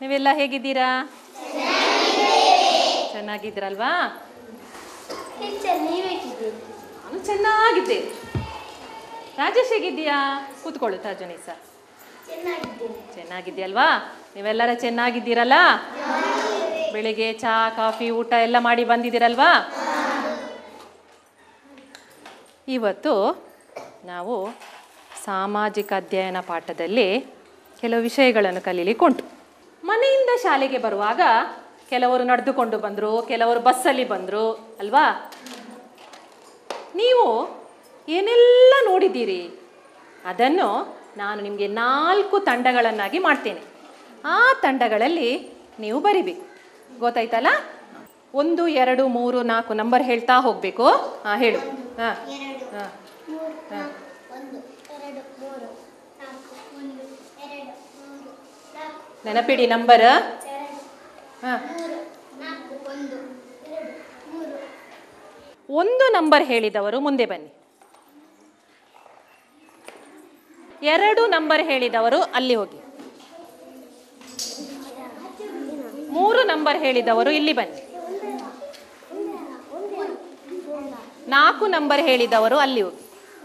ನೀವೆಲ್ಲ ಹೇಗಿದ್ದೀರಾ ಚೆನ್ನಾಗಿದ್ದೀರಲ್ವಾ ಟೀಚರ್ ನೀವೇಗಿದ್ದೀರಿ ನಾನು ಚೆನ್ನಾಗಿದ್ದೆ ರಾಜೇಶ್ ಹೇಗಿದ್ದೀಯಾ ಕೂತ್ಕೊಳ್ಳು ತಾಜುನಿ ಸರ್ ಚೆನ್ನಾಗಿದ್ದೀನಿ ಚೆನ್ನಾಗಿದ್ಯಲ್ವಾ ನೀವೆಲ್ಲರ ಚೆನ್ನಾಗಿದ್ದೀರಲ್ಲ ಬೆಳಿಗ್ಗೆ ಚಹಾ ಕಾಫಿ ಊಟ ಎಲ್ಲ ಮಾಡಿ ಬಂದಿದ್ದೀರಲ್ವಾ ಇವತ್ತು ನಾವು ಸಾಮಾಜಿಕ ಅಧ್ಯಯನ ಪಾಠದಲ್ಲಿ ಕೆಲವು ವಿಷಯಗಳನ್ನು ಕಲೀಲಿಕ್ಕೆ ಉಂಟು ಮನೆಯಿಂದ ಶಾಲೆಗೆ ಬರುವಾಗ ಕೆಲವರು ನಡೆದುಕೊಂಡು ಬಂದರು ಕೆಲವರು ಬಸ್ಸಲ್ಲಿ ಬಂದರು ಅಲ್ವಾ ನೀವು ಏನೆಲ್ಲ ನೋಡಿದ್ದೀರಿ ಅದನ್ನು ನಾನು ನಿಮಗೆ ನಾಲ್ಕು ತಂಡಗಳನ್ನಾಗಿ ಮಾಡ್ತೇನೆ ಆ ತಂಡಗಳಲ್ಲಿ ನೀವು ಬರಿಬೇಕು ಗೊತ್ತಾಯ್ತಲ್ಲ ಒಂದು ಎರಡು ಮೂರು ನಾಲ್ಕು ನಂಬರ್ ಹೇಳ್ತಾ ಹೋಗಬೇಕು ಹಾಂ ಹೇಳು ಹಾಂ ಎರಡು ಹಾಂ ಮೂರು ಹಾ. ನಾಲ್ಕು ಒಂದು ಎರಡು ಮೂರು ನಾಲ್ಕು ಒಂದು ಎರಡು ಮೂರು ನಾಲ್ಕು ನೆನಪಿಡಿ ನಂಬರ್ ಎರಡು ಹಾಂ ಮೂರು ನಾಲ್ಕು ಒಂದು ಎರಡು ಮೂರು ಒಂದು ನಂಬರ್ ಹೇಳಿದವರು ಮುಂದೆ ಬನ್ನಿ ಎರಡು ನಂಬರ್ ಹೇಳಿದವರು ಅಲ್ಲಿ ಹೋಗಿ ಮೂರು ನಂಬರ್ ಹೇಳಿದವರು ಇಲ್ಲಿ ಬನ್ನಿ ನಾಲ್ಕು ನಂಬರ್ ಹೇಳಿದವರು ಅಲ್ಲಿ ಹೋಗಿ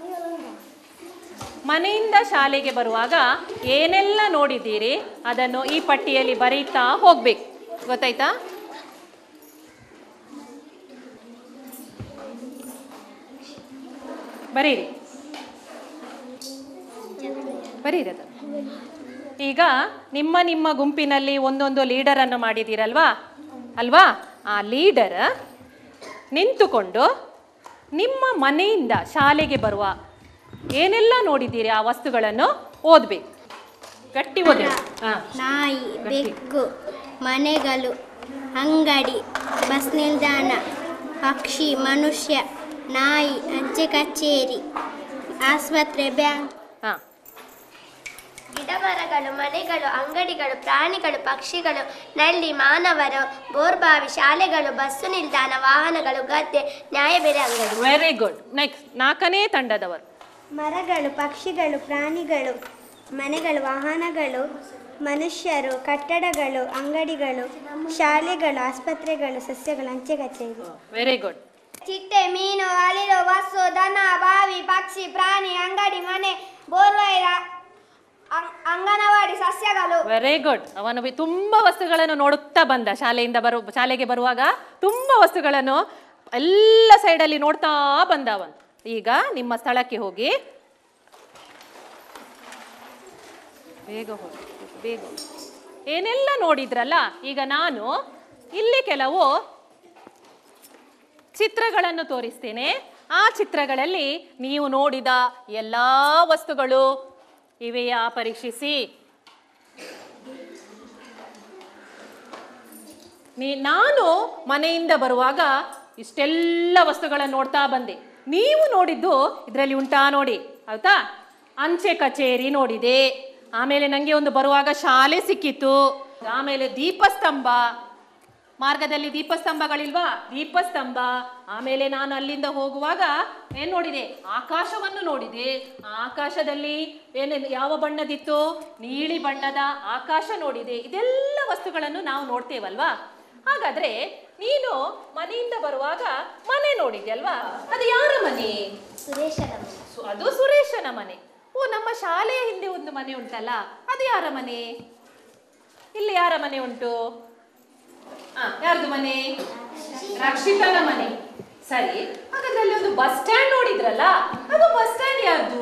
ಮನೆಯಿಂದ ಶಾಲೆಗೆ ಬರುವಾಗ ಏನೆಲ್ಲ ನೋಡಿದ್ದೀರಿ ಅದನ್ನು ಈ ಪಟ್ಟಿಯಲ್ಲಿ ಬರೀತಾ ಹೋಗ್ಬೇಕು ಗೊತ್ತಾಯ್ತಾ ಬರೀರಿ ಬರೀರಿ ಅದು ಈಗ ನಿಮ್ಮ ನಿಮ್ಮ ಗುಂಪಿನಲ್ಲಿ ಒಂದೊಂದು ಲೀಡರನ್ನು ಮಾಡಿದ್ದೀರಲ್ವಾ ಅಲ್ವಾ ಆ ಲೀಡರ್ ನಿಂತುಕೊಂಡು ನಿಮ್ಮ ಮನೆಯಿಂದ ಶಾಲೆಗೆ ಬರುವ ಏನೆಲ್ಲ ನೋಡಿದ್ದೀರಿ ಆ ವಸ್ತುಗಳನ್ನು ಓದಬೇಕು ಗಟ್ಟಿ ಓದಿ ಹಾಂ ನಾಯಿ ಬೆಕ್ಕು ಮನೆಗಳು ಅಂಗಡಿ ಬಸ್ ನಿಲ್ದಾಣ ಪಕ್ಷಿ ಮನುಷ್ಯ ನಾಯಿ ಅಂಚೆ ಕಚೇರಿ ಆಸ್ಪತ್ರೆ ಬ್ಯಾಂಕ್ ಹಾಂ ಗಿಡಮರಗಳು ಮನೆಗಳು ಅಂಗಡಿಗಳು ಪ್ರಾಣಿಗಳು ಪಕ್ಷಿಗಳು ನಲ್ಲಿ ಮಾನವರು ಬೋರ್ಬಾವಿ ಶಾಲೆಗಳು ಬಸ್ಸು ನಿಲ್ದಾಣ ವಾಹನಗಳು ಗದ್ದೆ ನ್ಯಾಯಬೆಲೆ ಅಂಗಡಿ ವೆರಿ ಗುಡ್ ನೆಕ್ಸ್ಟ್ ನಾಲ್ಕನೇ ತಂಡದವರು ಮರಗಳು ಪಕ್ಷಿಗಳು ಪ್ರಾಣಿಗಳು ಮನೆಗಳು ವಾಹನಗಳು ಮನುಷ್ಯರು ಕಟ್ಟಡಗಳು ಅಂಗಡಿಗಳು ಶಾಲೆಗಳು ಆಸ್ಪತ್ರೆಗಳು ಸಸ್ಯಗಳು ಅಂಚೆ ಕಚೇರಿ ವೆರಿ ಗುಡ್ ಚಿಟ್ಟೆ ಮೀನು ಅಳಿಲು ಬಸ್ಸು ದನ ಬಾವಿ ಪಕ್ಷಿ ಪ್ರಾಣಿ ಅಂಗಡಿ ಮನೆ ಬೋರ್ವೆಲ್ ಅಂಗನವಾಡಿ ಸಸ್ಯಗಳು ವೆರಿ ಗುಡ್ ಅವನು ಬಿ- ತುಂಬ ವಸ್ತುಗಳನ್ನು ನೋಡುತ್ತಾ ಬಂದ ಶಾಲೆಯಿಂದ ಬರು ಶಾಲೆಗೆ ಬರುವಾಗ ತುಂಬ ವಸ್ತುಗಳನ್ನು ಎಲ್ಲ ಸೈಡಲ್ಲಿ ನೋಡ್ತಾ ಬಂದ ಅವನು ಈಗ ನಿಮ್ಮ ಸ್ಥಳಕ್ಕೆ ಹೋಗಿ ಬೇಗ ಹೋಗಿ ಬೇಗ ಹೋಗಿ. ಏನೆಲ್ಲ ನೋಡಿದ್ರಲ್ಲ ಈಗ ನಾನು ಇಲ್ಲಿ ಕೆಲವು ಚಿತ್ರಗಳನ್ನು ತೋರಿಸ್ತೇನೆ ಆ ಚಿತ್ರಗಳಲ್ಲಿ ನೀವು ನೋಡಿದ ಎಲ್ಲ ವಸ್ತುಗಳು ಇವೆಯಾ ಪರೀಕ್ಷಿಸಿ ನೀ ನಾನು ಮನೆಯಿಂದ ಬರುವಾಗ ಇಷ್ಟೆಲ್ಲ ವಸ್ತುಗಳನ್ನು ನೋಡ್ತಾ ಬಂದೆ ನೀವು ನೋಡಿದ್ದು ಇದರಲ್ಲಿ ಉಂಟಾ ನೋಡಿ ಆಯ್ತಾ ಅಂಚೆ ಕಚೇರಿ ನೋಡಿದೆ ಆಮೇಲೆ ನನಗೆ ಒಂದು ಬರುವಾಗ ಶಾಲೆ ಸಿಕ್ಕಿತು ಆಮೇಲೆ ದೀಪಸ್ತಂಭ ಮಾರ್ಗದಲ್ಲಿ ದೀಪಸ್ತಂಭಗಳಿಲ್ವಾ ದೀಪಸ್ತಂಭ ಆಮೇಲೆ ನಾನು ಅಲ್ಲಿಂದ ಹೋಗುವಾಗ ಏನ್ ನೋಡಿದೆ ಆಕಾಶವನ್ನು ನೋಡಿದೆ ಆ ಆಕಾಶದಲ್ಲಿ ಏನು ಯಾವ ಬಣ್ಣದಿತ್ತು ನೀಲಿ ಬಣ್ಣದ ಆಕಾಶ ನೋಡಿದೆ ಇದೆಲ್ಲ ವಸ್ತುಗಳನ್ನು ನಾವು ನೋಡ್ತೇವಲ್ವಾ ಹಾಗಾದ್ರೆ ನೀನು ಮನೆಯಿಂದ ಬರುವಾಗ ಮನೆ ನೋಡಿದ್ಯಲ್ವಾ ಅದು ಯಾರ ಮನೆ ಸುರೇಶನ ಸು- ಅದು ಸುರೇಶನ ಮನೆ ಓ ನಮ್ಮ ಶಾಲೆಯ ಹಿಂದೆ ಒಂದು ಮನೆ ಉಂಟಲ್ಲ ಅದು ಯಾರ ಮನೆ ಇಲ್ಲಿ ಯಾರ ಮನೆ ಉಂಟು ಆ, ಯಾರ್ದು ಮನೆ ರಕ್ಷಿತನ ಮನೆ ಸರಿ ಹಾಗಾದ್ರೆ ಅಲ್ಲಿ ಒಂದು ಬಸ್ ಸ್ಟ್ಯಾಂಡ್ ನೋಡಿದ್ರಲ್ಲ ಅದು ಬಸ್ ಸ್ಟ್ಯಾಂಡ್ ಯಾರ್ದು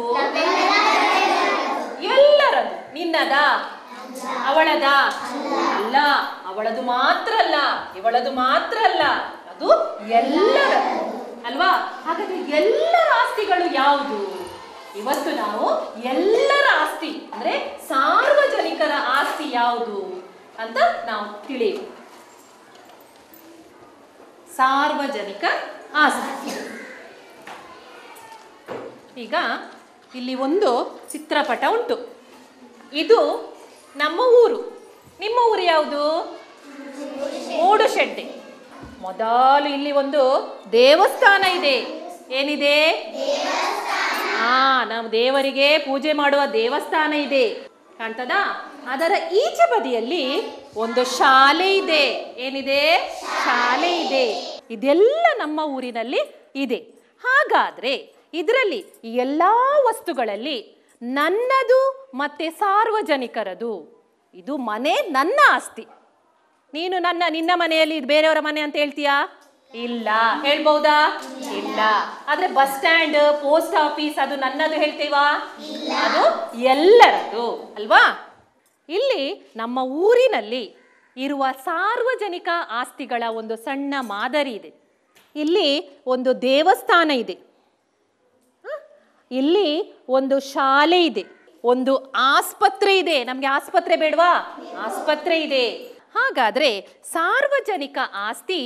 ಎಲ್ಲರದು ನಿನ್ನದ ಅವಳದ ಅಲ್ಲ ಅವಳದು ಮಾತ್ರ ಅಲ್ಲ ಇವಳದು ಮಾತ್ರ ಅಲ್ಲ ಅದು ಎಲ್ಲರ ಅಲ್ವಾ ಹಾಗಾದ್ರೆ ಎಲ್ಲರ ಆಸ್ತಿಗಳು ಯಾವುದು ಇವತ್ತು ನಾವು ಎಲ್ಲರ ಆಸ್ತಿ ಅಂದ್ರೆ ಸಾರ್ವಜನಿಕರ ಆಸ್ತಿ ಯಾವುದು ಅಂತ ನಾವು ತಿಳಿಯುವ ಸಾರ್ವಜನಿಕ ಆಸ್ತಿ ಈಗ ಇಲ್ಲಿ ಒಂದು ಚಿತ್ರಪಟ ಉಂಟು ಇದು ನಮ್ಮ ಊರು ನಿಮ್ಮ ಊರು ಯಾವುದು ಮೂಡುಶೆಡ್ಡೆ ಮೊದಲು ಇಲ್ಲಿ ಒಂದು ದೇವಸ್ಥಾನ ಇದೆ ಏನಿದೆ ಹಾ ನಾವು ದೇವರಿಗೆ ಪೂಜೆ ಮಾಡುವ ದೇವಸ್ಥಾನ ಇದೆ ಕಾಣ್ತದಾ ಅದರ ಈಚೆ ಬದಿಯಲ್ಲಿ ಒಂದು ಶಾಲೆ ಇದೆ ಏನಿದೆ ಶಾಲೆ ಇದೆ ಇದೆಲ್ಲ ನಮ್ಮ ಊರಿನಲ್ಲಿ ಇದೆ ಹಾಗಾದ್ರೆ ಇದರಲ್ಲಿ ಈ ಎಲ್ಲಾ ವಸ್ತುಗಳಲ್ಲಿ ನನ್ನದು ಮತ್ತೆ ಸಾರ್ವಜನಿಕರದು ಇದು ಮನೆ ನನ್ನ ಆಸ್ತಿ ನೀನು ನನ್ನ ನಿನ್ನ ಮನೆಯಲ್ಲಿ ಇದು ಬೇರೆಯವರ ಮನೆ ಅಂತ ಹೇಳ್ತೀಯಾ ಇಲ್ಲ ಹೇಳ್ಬಹುದಾ ಇಲ್ಲ ಆದ್ರೆ ಬಸ್ ಸ್ಟ್ಯಾಂಡ್ ಪೋಸ್ಟ್ ಆಫೀಸ್ ಅದು ನನ್ನದು ಹೇಳ್ತೀವಾ ಅದು ಎಲ್ಲರದು ಅಲ್ವಾ ಇಲ್ಲಿ ನಮ್ಮ ಊರಿನಲ್ಲಿ ಇರುವ ಸಾರ್ವಜನಿಕ ಆಸ್ತಿಗಳ ಒಂದು ಸಣ್ಣ ಮಾದರಿ ಇದೆ ಇಲ್ಲಿ ಒಂದು ದೇವಸ್ಥಾನ ಇದೆ ಹ? ಇಲ್ಲಿ ಒಂದು ಶಾಲೆ ಇದೆ ಒಂದು ಆಸ್ಪತ್ರೆ ಇದೆ ನಮ್ಗೆ ಆಸ್ಪತ್ರೆ ಬೇಡವಾ ಆಸ್ಪತ್ರೆ ಇದೆ ಹಾಗಾದ್ರೆ ಸಾರ್ವಜನಿಕ ಆಸ್ತಿ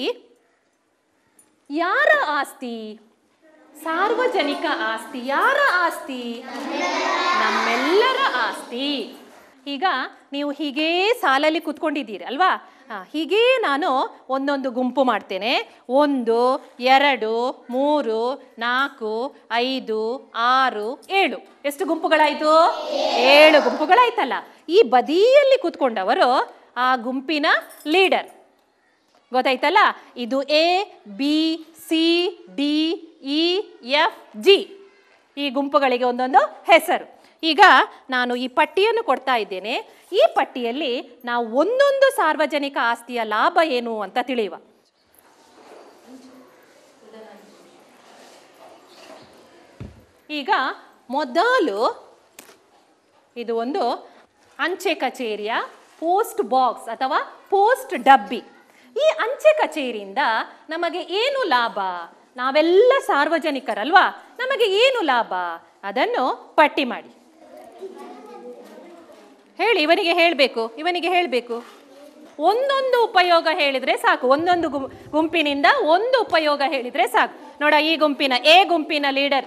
ಯಾರ ಆಸ್ತಿ ಸಾರ್ವಜನಿಕ ಆಸ್ತಿ ಯಾರ ಆಸ್ತಿ ನಮ್ಮೆಲ್ಲರ ಆಸ್ತಿ ಈಗ ನೀವು ಹೀಗೇ ಸಾಲಲ್ಲಿ ಕೂತ್ಕೊಂಡಿದ್ದೀರಿ ಅಲ್ವಾ ಆ, ಹೀಗೇ ನಾನು ಒಂದೊಂದು ಗುಂಪು ಮಾಡ್ತೇನೆ ಒಂದು ಎರಡು ಮೂರು ನಾಲ್ಕು ಐದು ಆರು ಏಳು ಎಷ್ಟು ಗುಂಪುಗಳಾಯ್ತು ಏಳು ಗುಂಪುಗಳಾಯ್ತಲ್ಲ ಈ ಬದಿಯಲ್ಲಿ ಕೂತ್ಕೊಂಡವರು ಆ ಗುಂಪಿನ ಲೀಡರ್ ಗೊತ್ತಾಯ್ತಲ್ಲ ಇದು A B C D E F G ಈ ಗುಂಪುಗಳಿಗೆ ಒಂದೊಂದು ಹೆಸರು ಈಗ ನಾನು ಈ ಪಟ್ಟಿಯನ್ನು ಕೊಡ್ತಾ ಇದ್ದೇನೆ ಈ ಪಟ್ಟಿಯಲ್ಲಿ ನಾವು ಒಂದೊಂದು ಸಾರ್ವಜನಿಕ ಆಸ್ತಿಯ ಲಾಭ ಏನು ಅಂತ ತಿಳಿಯುವ ಈಗ ಮೊದಲು ಇದು ಒಂದು ಅಂಚೆ ಕಚೇರಿಯ ಪೋಸ್ಟ್ ಬಾಕ್ಸ್ ಅಥವಾ ಪೋಸ್ಟ್ ಡಬ್ಬಿ ಈ ಅಂಚೆ ಕಚೇರಿಯಿಂದ ನಮಗೆ ಏನು ಲಾಭ ನಾವೆಲ್ಲ ಸಾರ್ವಜನಿಕರಲ್ವಾ ನಮಗೆ ಏನು ಲಾಭ ಅದನ್ನು ಪಟ್ಟಿ ಮಾಡಿ ಹೇಳಿ ಇವನಿಗೆ ಹೇಳಬೇಕು ಇವನಿಗೆ ಹೇಳಬೇಕು ಒಂದೊಂದು ಉಪಯೋಗ ಹೇಳಿದ್ರೆ ಸಾಕು ಒಂದೊಂದು ಗುಂ- ಗುಂಪಿನಿಂದ ಒಂದು ಉಪಯೋಗ ಹೇಳಿದ್ರೆ ಸಾಕು ನೋಡ ಈ ಗುಂಪಿನ ಎ ಗುಂಪಿನ ಲೀಡರ್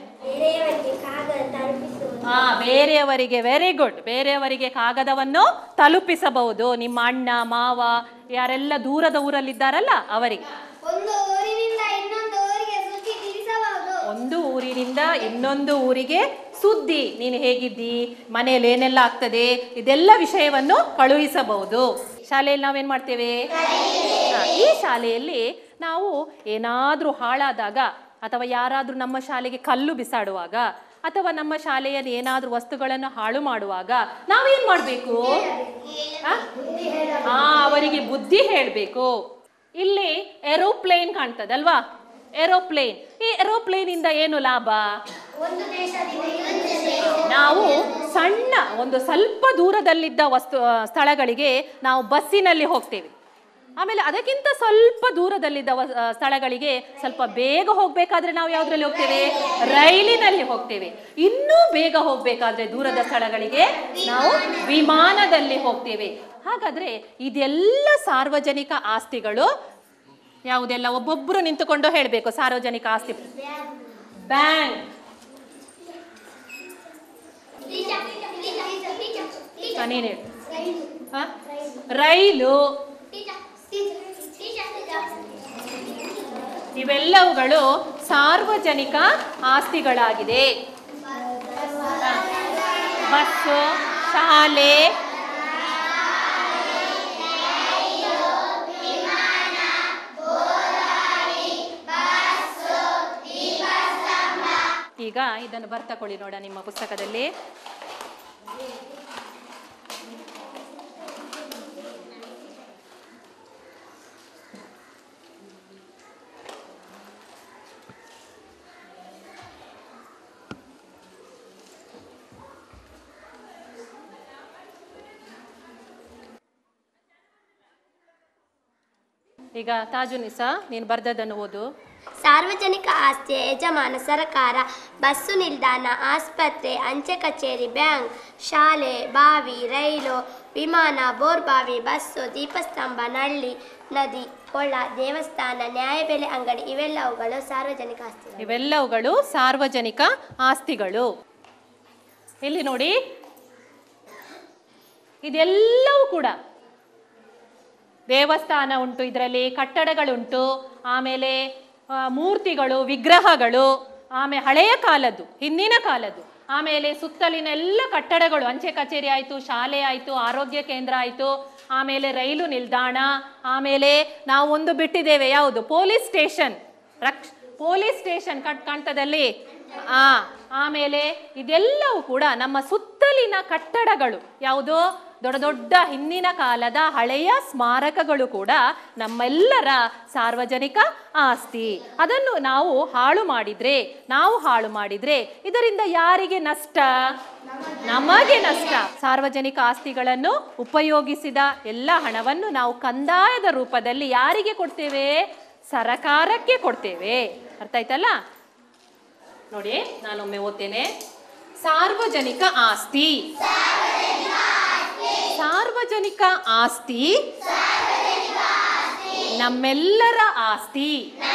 ಆ ಬೇರೆಯವರಿಗೆ ವೆರಿ ಗುಡ್ ಬೇರೆಯವರಿಗೆ ಕಾಗದವನ್ನು ತಲುಪಿಸಬಹುದು ನಿಮ್ಮ ಅಣ್ಣ ಮಾವ ಯಾರೆಲ್ಲ ದೂರದ ಊರಲ್ಲಿದ್ದಾರಲ್ಲ ಅವರಿಗೆ ಒಂದು ಊರಿನಿಂದ ಇನ್ನೊಂದು ಊರಿಗೆ ಸುದ್ದಿ ತಿಳಿಸಬಹುದು ಒಂದು ಊರಿನಿಂದ ಇನ್ನೊಂದು ಊರಿಗೆ ಸುದ್ದಿ ನೀನು ಹೇಗಿದ್ದಿ ಮನೆಯಲ್ಲಿ ಏನೆಲ್ಲ ಆಗ್ತದೆ ಇದೆಲ್ಲ ವಿಷಯವನ್ನು ಕಳುಹಿಸಬಹುದು ಶಾಲೆಯಲ್ಲಿ ನಾವೇನ್ ಮಾಡ್ತೇವೆ ಹಾ, ಈ ಶಾಲೆಯಲ್ಲಿ ನಾವು ಏನಾದ್ರೂ ಹಾಳಾದಾಗ ಅಥವಾ ಯಾರಾದ್ರೂ ನಮ್ಮ ಶಾಲೆಗೆ ಕಲ್ಲು ಬಿಸಾಡುವಾಗ ಅಥವಾ ನಮ್ಮ ಶಾಲೆಯ ಏನಾದ್ರೂ ವಸ್ತುಗಳನ್ನು ಹಾಳು ಮಾಡುವಾಗ ನಾವೇನ್ ಮಾಡ್ಬೇಕು ಆ? ಆ ಅವರಿಗೆ ಬುದ್ಧಿ ಹೇಳಬೇಕು ಇಲ್ಲಿ ಏರೋಪ್ಲೇನ್ ಕಾಣ್ತದಲ್ವಾ ಏರೋಪ್ಲೇನ್ ಈ ಏರೋಪ್ಲೇನ್ ಇಂದ ಏನು ಲಾಭ ಒಂದು ದೇಶದಿಂದ ಇನ್ನೊಂದು ದೇಶಕ್ಕೆ ನಾವು ಸಣ್ಣ ಒಂದು ಸ್ವಲ್ಪ ದೂರದಲ್ಲಿದ್ದ ವಸ್ತು ಆ, ಸ್ಥಳಗಳಿಗೆ ನಾವು ಬಸ್ಸಿನಲ್ಲಿ ಹೋಗ್ತೇವೆ ಆಮೇಲೆ ಅದಕ್ಕಿಂತ ಸ್ವಲ್ಪ ದೂರದಲ್ಲಿದ್ದ ವ- ಆ, ಸ್ಥಳಗಳಿಗೆ ಸ್ವಲ್ಪ ಬೇಗ ಹೋಗ್ಬೇಕಾದ್ರೆ ನಾವು ಯಾವ್ದ್ರಲ್ಲಿ ಹೋಗ್ತೇವೆ ರೈಲಿನಲ್ಲಿ ಹೋಗ್ತೇವೆ ಇನ್ನೂ ಬೇಗ ಹೋಗ್ಬೇಕಾದ್ರೆ ದೂರದ ಸ್ಥಳಗಳಿಗೆ ನಾವು ವಿಮಾನದಲ್ಲಿ ಹೋಗ್ತೇವೆ ಹಾಗಾದ್ರೆ ಇದೆಲ್ಲ ಸಾರ್ವಜನಿಕ ಆಸ್ತಿಗಳು ಯಾವುದೆಲ್ಲ ಒಬ್ಬೊಬ್ರು ನಿಂತುಕೊಂಡು ಹೇಳಬೇಕು ಸಾರ್ವಜನಿಕ ಆಸ್ತಿ bank teacher teacher teacher teacher ನೀನು ಹೇಳು ರೈಲು ಹ? ರೈಲು ಟೀಚರ್ ಟೀಚರ್ ಟೀಚರ್ ಇವೆಲ್ಲವುಗಳು ಸಾರ್ವಜನಿಕ ಆಸ್ತಿಗಳಾಗಿದೆ ಹ. ಬಸ್ಸು ಶಾಲೆ ಈಗ ಇದನ್ನು ಬರ್ತಕೊಳ್ಳಿ ನೋಡ ನಿಮ್ಮ ಪುಸ್ತಕದಲ್ಲಿ ಈಗ ತಾಜುನಿಸಾ ನೀನು ಬರ್ದದ್ದನ್ನು ಓದು ಸಾರ್ವಜನಿಕ ಆಸ್ತಿಯ ಯಜಮಾನ ಸರ್ಕಾರ ಬಸ್ಸು ನಿಲ್ದಾಣ ಆಸ್ಪತ್ರೆ ಅಂಚೆ ಕಚೇರಿ ಬ್ಯಾಂಕ್ ಶಾಲೆ ಬಾವಿ ರೈಲು ವಿಮಾನ ಬೋರ್ಬಾವಿ ಬಸ್ಸು ದೀಪಸ್ತಂಭ ನಳ್ಳಿ ನದಿ ಕೊಳ ದೇವಸ್ಥಾನ ನ್ಯಾಯಬೆಲೆ ಅಂಗಡಿ ಇವೆಲ್ಲವುಗಳು ಸಾರ್ವಜನಿಕ ಆಸ್ತಿ ಇವೆಲ್ಲವುಗಳು ಸಾರ್ವಜನಿಕ ಆಸ್ತಿಗಳು ಇಲ್ಲಿ ನೋಡಿ ಇದೆಲ್ಲವೂ ಕೂಡ ದೇವಸ್ಥಾನ ಉಂಟು ಇದರಲ್ಲಿ ಕಟ್ಟಡಗಳುಂಟು ಆಮೇಲೆ ಆ, ಮೂರ್ತಿಗಳು ವಿಗ್ರಹಗಳು ಆಮೇಲೆ ಹಳೆಯ ಕಾಲದ್ದು ಹಿಂದಿನ ಕಾಲದ್ದು ಆಮೇಲೆ ಸುತ್ತಲಿನ ಎಲ್ಲ ಕಟ್ಟಡಗಳು ಅಂಚೆ ಕಚೇರಿ ಆಯಿತು ಶಾಲೆ ಆಯಿತು ಆರೋಗ್ಯ ಕೇಂದ್ರ ಆಯಿತು ಆಮೇಲೆ ರೈಲು ನಿಲ್ದಾಣ ಆಮೇಲೆ ನಾವು ಒಂದು ಬಿಟ್ಟಿದ್ದೇವೆ ಯಾವುದು ಪೊಲೀಸ್ ಸ್ಟೇಷನ್ ರಕ್ಷ ಪೊಲೀಸ್ ಸ್ಟೇಷನ್ ಕಟ್ ಕಾಣ್ತದಲ್ಲಿ ಆ ಆಮೇಲೆ ಇದೆಲ್ಲವೂ ಕೂಡ ನಮ್ಮ ಸುತ್ತಲಿನ ಕಟ್ಟಡಗಳು ಯಾವುದು ದೊಡ್ಡ ದೊಡ್ಡ ಹಿಂದಿನ ಕಾಲದ ಹಳೆಯ ಸ್ಮಾರಕಗಳು ಕೂಡ ನಮ್ಮೆಲ್ಲರ ಸಾರ್ವಜನಿಕ ಆಸ್ತಿ ಅದನ್ನು ನಾವು ಹಾಳು ಮಾಡಿದ್ರೆ ನಾವು ಹಾಳು ಮಾಡಿದ್ರೆ ಇದರಿಂದ ಯಾರಿಗೆ ನಷ್ಟ ನಮಗೆ ನಷ್ಟ ಸಾರ್ವಜನಿಕ ಆಸ್ತಿಗಳನ್ನು ಉಪಯೋಗಿಸಿದ ಎಲ್ಲ ಹಣವನ್ನು ನಾವು ಕಂದಾಯದ ರೂಪದಲ್ಲಿ ಯಾರಿಗೆ ಕೊಡ್ತೇವೆ ಸರಕಾರಕ್ಕೆ ಕೊಡ್ತೇವೆ ಅರ್ಥ ಆಯ್ತಲ್ಲ ನೋಡಿ ನಾನೊಮ್ಮೆ ಓದ್ತೇನೆ ಸಾರ್ವಜನಿಕ ಆಸ್ತಿ ಸಾರ್ವಜನಿಕ ಆಸ್ತಿ ನಮ್ಮೆಲ್ಲರ ಆಸ್ತಿ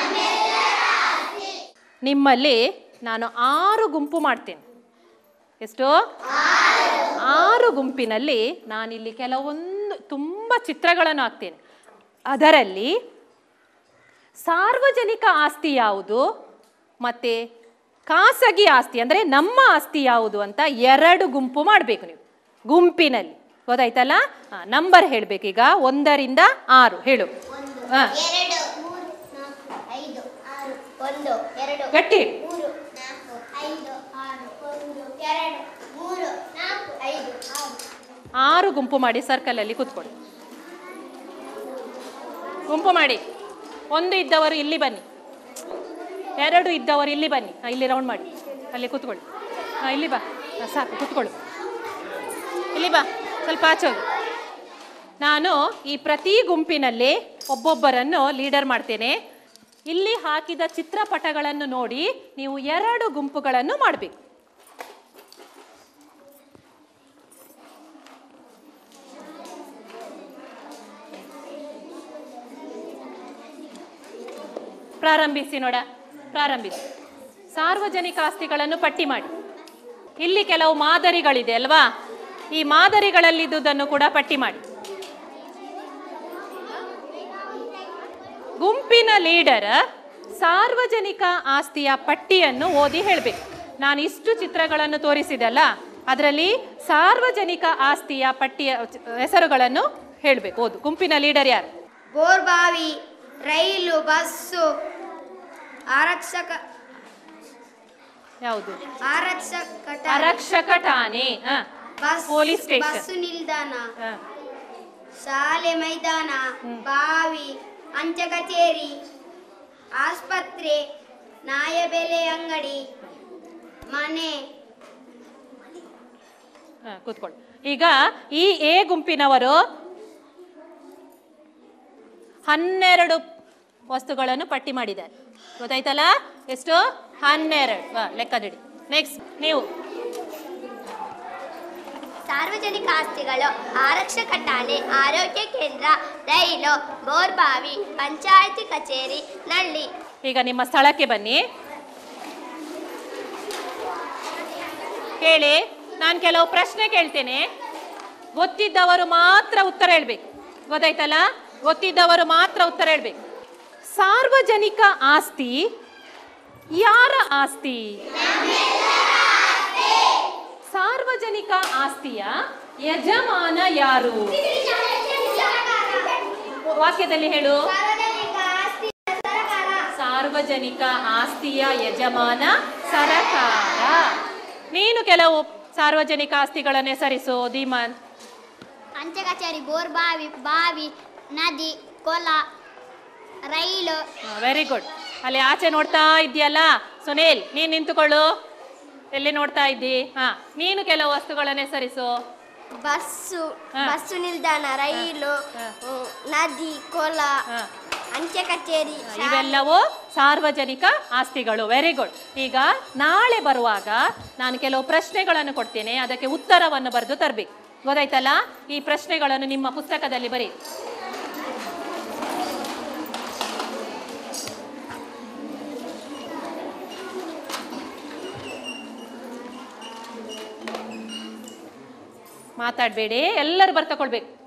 ನಿಮ್ಮಲ್ಲಿ ನಾನು ಆರು ಗುಂಪು ಮಾಡ್ತೇನೆ ಎಷ್ಟು ಆರು ಗುಂಪಿನಲ್ಲಿ ನಾನಿಲ್ಲಿ ಕೆಲವೊಂದು ತುಂಬ ಚಿತ್ರಗಳನ್ನು ಹಾಕ್ತೇನೆ ಅದರಲ್ಲಿ ಸಾರ್ವಜನಿಕ ಆಸ್ತಿ ಯಾವುದು ಮತ್ತು ಖಾಸಗಿ ಆಸ್ತಿ ಅಂದರೆ ನಮ್ಮ ಆಸ್ತಿ ಯಾವುದು ಅಂತ ಎರಡು ಗುಂಪು ಮಾಡಬೇಕು ನೀವು ಗುಂಪಿನಲ್ಲಿ ಗೊತ್ತಾಯ್ತಲ್ಲ ನಂಬರ್ ಹೇಳಬೇಕೀಗ ಒಂದರಿಂದ ಆರು ಹೇಳು ಹಾಂ ಎರಡು ಮೂರು ನಾಲ್ಕು ಐದು ಆರು ಒಂದು ಎರಡು ಗಟ್ಟಿ ಹೇಳು. ಮೂರು ನಾಲ್ಕು ಐದು ಆರು ಒಂದು ಎರಡು ಮೂರು ನಾಲ್ಕು ಐದು ಆರು ಆರು ಗುಂಪು ಮಾಡಿ ಸರ್ಕಲಲ್ಲಿ ಕೂತ್ಕೊಳ್ಳಿ ಗುಂಪು ಮಾಡಿ ಒಂದು ಇದ್ದವರು ಇಲ್ಲಿ ಬನ್ನಿ ಎರಡು ಇದ್ದವರು ಇಲ್ಲಿ ಬನ್ನಿ ಹಾಂ ಇಲ್ಲಿ ರೌಂಡ್ ಮಾಡಿ ಅಲ್ಲಿ ಕೂತ್ಕೊಳ್ಳಿ ಹಾಂ ಇಲ್ಲಿ ಬಾ ಹಾಂ ಸಾಕು ಕೂತ್ಕೊಳ್ಳು ಇಲ್ಲಿ ಬಾ ಸ್ವಲ್ಪ ಆಚೆ ಹೋಗು ನಾನು ಈ ಪ್ರತಿ ಗುಂಪಿನಲ್ಲಿ ಒಬ್ಬೊಬ್ಬರನ್ನು ಲೀಡರ್ ಮಾಡ್ತೇನೆ ಇಲ್ಲಿ ಹಾಕಿದ ಚಿತ್ರಪಟಗಳನ್ನು ನೋಡಿ ನೀವು ಎರಡು ಗುಂಪುಗಳನ್ನು ಮಾಡಬೇಕು ಪ್ರಾರಂಭಿಸಿ ನೋಡ ಪ್ರಾರಂಭಿಸಿ ಸಾರ್ವಜನಿಕ ಆಸ್ತಿಗಳನ್ನು ಪಟ್ಟಿ ಮಾಡಿ ಇಲ್ಲಿ ಕೆಲವು ಮಾದರಿಗಳಿದೆ ಅಲ್ವಾ ಈ ಮಾದರಿಗಳಲ್ಲಿದ್ದುದನ್ನು ಕೂಡ ಪಟ್ಟಿ ಮಾಡಿ ಗುಂಪಿನ ಲೀಡರ್ ಸಾರ್ವಜನಿಕ ಆಸ್ತಿಯ ಪಟ್ಟಿಯನ್ನು ಓದಿ ಹೇಳಬೇಕು ನಾನು ಇಷ್ಟು ಚಿತ್ರಗಳನ್ನು ತೋರಿಸಿದಲ್ಲ ಅದರಲ್ಲಿ ಸಾರ್ವಜನಿಕ ಆಸ್ತಿಯ ಪಟ್ಟಿಯ ಹೆಸರುಗಳನ್ನು ಹೇಳಬೇಕು ಓದು ಗುಂಪಿನ ಲೀಡರ್ ಯಾರು ಬೋರ್ಬಾವಿ ರೈಲು ಬಸ್ಸು ಆರಕ್ಷಕ ಯಾವುದು ಆರಕ್ಷಕ ಆರಕ್ಷಕ ಠಾಣೆ ಹ, ಬಸ್ ಪೊಲೀಸ್ ಸ್ಟೇಷನ್ ಬಸ್ಸು ನಿಲ್ದಾಣ ಹ, ಶಾಲೆ ಮೈದಾನ ಬಾವಿ ಅಂಚೆ ಕಚೇರಿ ಆಸ್ಪತ್ರೆ ನ್ಯಾಯಬೆಲೆ ಅಂಗಡಿ ಮನೆ ಹ, ಕೂತ್ಕೊಳ್ಳಿ ಈಗ ಈ ಎ ಗುಂಪಿನವರು ಹನ್ನೆರಡು ವಸ್ತುಗಳನ್ನು ಪಟ್ಟಿ ಮಾಡಿದ್ದಾರೆ ಗೊತ್ತಾಯ್ತಲ್ಲ ಎಷ್ಟು ಹನ್ನೆರಡು ವಾ ಲೆಕ್ಕದಿಡಿ ನೆಕ್ಸ್ಟ್ ನೀವು ಸಾರ್ವಜನಿಕ ಆಸ್ತಿಗಳು ಆರಕ್ಷಕ ಠಾಣೆ ಆರೋಗ್ಯ ಕೇಂದ್ರ ರೈಲು ಬೋರ್ಬಾವಿ ಪಂಚಾಯತಿ ಕಚೇರಿ ನಳ್ಳಿ ಈಗ ನಿಮ್ಮ ಸ್ಥಳಕ್ಕೆ ಬನ್ನಿ ಕೇಳಿ ನಾನು ಕೆಲವು ಪ್ರಶ್ನೆ ಕೇಳ್ತೇನೆ ಗೊತ್ತಿದ್ದವರು ಮಾತ್ರ ಉತ್ತರ ಹೇಳ್ಬೇಕು ಗೊತ್ತಾಯ್ತಲ್ಲ ಗೊತ್ತಿದ್ದವರು ಮಾತ್ರ ಉತ್ತರ ಹೇಳ್ಬೇಕು ಸಾರ್ವಜನಿಕ ಆಸ್ತಿ ಯಾರ ಆಸ್ತಿ ಸಾರ್ವಜನಿಕ ಆಸ್ತಿಯ ಯಜಮಾನ ಯಾರು ವಾಕ್ಯದಲ್ಲಿ ಹೇಳು ಸಾರ್ವಜನಿಕ ಆಸ್ತಿಯ ಯಜಮಾನ ಸರಕಾರ ನೀನು ಕೆಲವು ಸಾರ್ವಜನಿಕ ಆಸ್ತಿಗಳನ್ನು ಹೆಸರಿಸು ಧೀಮಂತ್ ಅಂಚೆ ಕಚೇರಿ ಬೋರ್ ಬಾವಿ ಬಾವಿ ನದಿ ಕೊಲ ರೈಲು ವೆರಿ ಗುಡ್ ಅಲ್ಲಿ ಆಚೆ ನೋಡ್ತಾ ಇದೆಯಲ್ಲ ಸುನೀಲ್ ನೀನು ನಿಂತುಕೊಳ್ಳು ಎಲ್ಲಿ ನೋಡ್ತಾ ಇದ್ದಿ ಹಾ ನೀನು ಕೆಲವು ವಸ್ತುಗಳನ್ನು ಹೆಸರಿಸು ಬಸ್ಸು ಹಾ. ಬಸ್ಸು ನಿಲ್ದಾಣ ರೈಲು ಹಾ. ಹ್ಮ್, ನದಿ ಕೊಲ ಹಾ ಅಂಚೆ ಕಚೇರಿ ಇವೆಲ್ಲವೂ ಸಾರ್ವಜನಿಕ ಆಸ್ತಿಗಳು ವೆರಿ ಗುಡ್ ಈಗ ನಾಳೆ ಬರುವಾಗ ನಾನು ಕೆಲವು ಪ್ರಶ್ನೆಗಳನ್ನು ಕೊಡ್ತೇನೆ ಅದಕ್ಕೆ ಉತ್ತರವನ್ನು ಬರೆದು ತರಬೇಕು ಗೊತ್ತಾಯ್ತಲ್ಲ ಈ ಪ್ರಶ್ನೆಗಳನ್ನು ನಿಮ್ಮ ಪುಸ್ತಕದಲ್ಲಿ ಬರೀ ಮಾತಾಡಬೇಡಿ ಎಲ್ಲರೂ ಬರ್ತಕೊಳ್ಬೇಕು